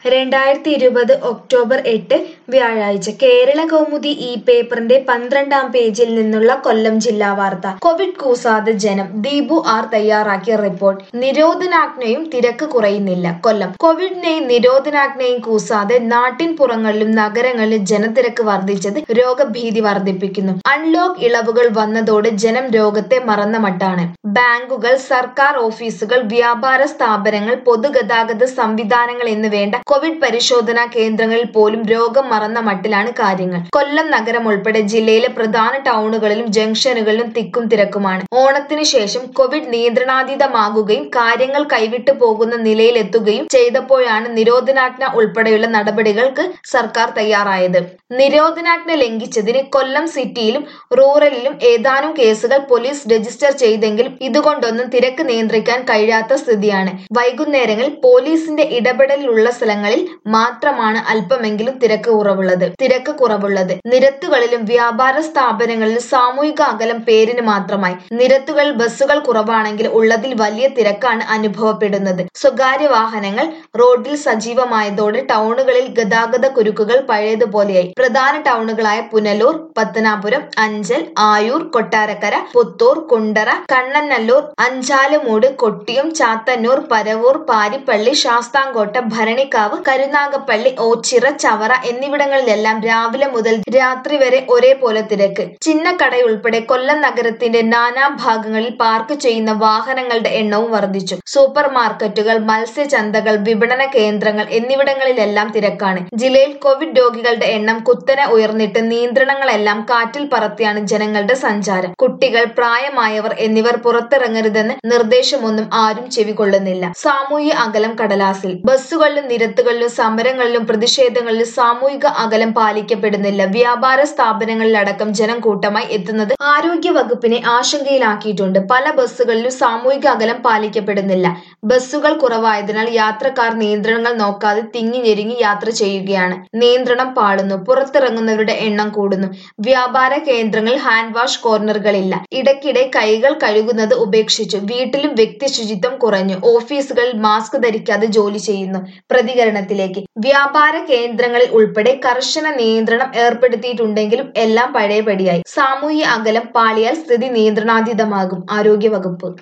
രണ്ടായിരത്തി ഇരുപത് ഒക്ടോബർ എട്ട് വ്യാഴാഴ്ച കേരള കൗമുദി ഈ പേപ്പറിന്റെ പന്ത്രണ്ടാം പേജിൽ നിന്നുള്ള കൊല്ലം ജില്ലാ വാർത്ത കോവിഡ് കൂസാതെ ജനം ദീപു ആർ തയ്യാറാക്കിയ റിപ്പോർട്ട് നിരോധനാജ്ഞയും തിരക്ക് കുറയുന്നില്ല കൊല്ലം കോവിഡിനെയും നിരോധനാജ്ഞയും കൂസാതെ നാട്ടിൻ പുറങ്ങളിലും നഗരങ്ങളിലും ജനത്തിരക്ക് വർദ്ധിച്ചത് രോഗഭീതി വർദ്ധിപ്പിക്കുന്നു അൺലോക്ക് ഇളവുകൾ വന്നതോടെ ജനം രോഗത്തെ മറന്ന മട്ടാണ് ബാങ്കുകൾ സർക്കാർ ഓഫീസുകൾ വ്യാപാര സ്ഥാപനങ്ങൾ പൊതുഗതാഗത സംവിധാനങ്ങൾ എന്ന് വേണ്ട കോവിഡ് പരിശോധനാ കേന്ദ്രങ്ങളിൽ പോലും രോഗം മറന്ന മട്ടിലാണ് കാര്യങ്ങൾ കൊല്ലം നഗരം ഉൾപ്പെടെ ജില്ലയിലെ പ്രധാന ടൗണുകളിലും ജംഗ്ഷനുകളിലും തിക്കും തിരക്കുമാണ് ഓണത്തിന് ശേഷം കോവിഡ് നിയന്ത്രണാതീതമാകുകയും കാര്യങ്ങൾ കൈവിട്ടു പോകുന്ന നിലയിലെത്തുകയും ചെയ്തപ്പോഴാണ് നിരോധനാജ്ഞ ഉൾപ്പെടെയുള്ള നടപടികൾക്ക് സർക്കാർ തയ്യാറായത് നിരോധനാജ്ഞ ലംഘിച്ചതിന് കൊല്ലം സിറ്റിയിലും റൂറലിലും ഏതാനും കേസുകൾ പോലീസ് രജിസ്റ്റർ ചെയ്തെങ്കിലും ഇതുകൊണ്ടൊന്നും തിരക്ക് നിയന്ത്രിക്കാൻ കഴിയാത്ത സ്ഥിതിയാണ് വൈകുന്നേരങ്ങളിൽ പോലീസിന്റെ ഇടപെടലുള്ള സ്ഥലങ്ങളിൽ മാത്രമാണ് അല്പമെങ്കിലും തിരക്ക് കുറവുള്ളത് തിരക്ക് കുറവുള്ളത് നിരത്തുകളിലും വ്യാപാര സ്ഥാപനങ്ങളിലും സാമൂഹിക അകലം പേരിന് മാത്രമായി നിരത്തുകളിൽ ബസ്സുകൾ കുറവാണെങ്കിൽ ഉള്ളതിൽ വലിയ തിരക്കാണ് അനുഭവപ്പെടുന്നത് സ്വകാര്യ വാഹനങ്ങൾ റോഡിൽ സജീവമായതോടെ ടൗണുകളിൽ ഗതാഗത കുരുക്കുകൾ പഴയതുപോലെയായി പ്രധാന ടൗണുകളായ പുനലൂർ പത്തനാപുരം അഞ്ചൽ ആയൂർ കൊട്ടാരക്കര പുത്തൂർ കുണ്ടറ കണ്ണനല്ലൂർ അഞ്ചാലുമൂട് കൊട്ടിയം ചാത്തന്നൂർ പരവൂർ പാരിപ്പള്ളി ശാസ്താംകോട്ട ഭരണിക്കാവ് കരുനാഗപ്പള്ളി ഓച്ചിറ ചവറ എന്നിവിടങ്ങളിലെല്ലാം രാവിലെ മുതൽ രാത്രി വരെ ഒരേപോലെ തിരക്ക് ചിന്നക്കടയുൾപ്പെടെ കൊല്ലം നഗരത്തിന്റെ നാനാ ഭാഗങ്ങളിൽ പാർക്ക് ചെയ്യുന്ന വാഹനങ്ങളുടെ എണ്ണവും വർദ്ധിച്ചു സൂപ്പർ മാർക്കറ്റുകൾ മത്സ്യചന്തകൾ വിപണന കേന്ദ്രങ്ങൾ എന്നിവിടങ്ങളിലെല്ലാം തിരക്കാണ് ജില്ലയിൽ കോവിഡ് രോഗികളുടെ എണ്ണം കുത്തനെ ഉയർന്നിട്ട് നിയന്ത്രണങ്ങളെല്ലാം കാറ്റിൽ പറത്തിയാണ് ജനങ്ങളുടെ സഞ്ചാരം കുട്ടികൾ പ്രായമായവർ എന്നിവർ പുറത്തിറങ്ങരുതെന്ന് നിർദ്ദേശമൊന്നും ആരും ചെവികൊള്ളുന്നില്ല സാമൂഹ്യ അകലം കടലാസിൽ ബസ്സുകളിലും നിരത്തുകളിലും സമരങ്ങളിലും പ്രതിഷേധങ്ങളിലും സാമൂഹിക അകലം പാലിക്കപ്പെടുന്നില്ല വ്യാപാര സ്ഥാപനങ്ങളിലടക്കം ജനം കൂട്ടമായി എത്തുന്നത് ആരോഗ്യ വകുപ്പിനെ ആശങ്കയിലാക്കിയിട്ടുണ്ട് പല ബസ്സുകളിലും സാമൂഹിക അകലം പാലിക്കപ്പെടുന്നില്ല ബസ്സുകൾ കുറവായതിനാൽ യാത്രക്കാർ നിയന്ത്രണങ്ങൾ നോക്കാതെ തിങ്ങി ഞെരുങ്ങി യാത്ര ചെയ്യുകയാണ് നിയന്ത്രണം പാളുന്നു പുറത്തിറങ്ങുന്നവരുടെ എണ്ണം കൂടുന്നു വ്യാപാര കേന്ദ്രങ്ങളിൽ ഹാൻഡ് വാഷ് കോർണറുകളില്ല ഇടയ്ക്കിടെ കൈകൾ കഴുകുന്നത് ഉപേക്ഷിച്ചു വീട്ടിലും വ്യക്തി ശുചിത്വം കുറഞ്ഞു ഓഫീസുകളിൽ മാസ്ക് ധരിക്കാതെ ജോലി ചെയ്യുന്നു പ്രതികരണത്തിലേക്ക് വ്യാപാര കേന്ദ്രങ്ങളിൽ ഉൾപ്പെടെ കർശന നിയന്ത്രണം ഏർപ്പെടുത്തിയിട്ടുണ്ടെങ്കിലും എല്ലാം പഴയപടിയായി സാമൂഹ്യ അകലം പാളിയാൽ സ്ഥിതി നിയന്ത്രണാതീതമാകും ആരോഗ്യ വകുപ്പ്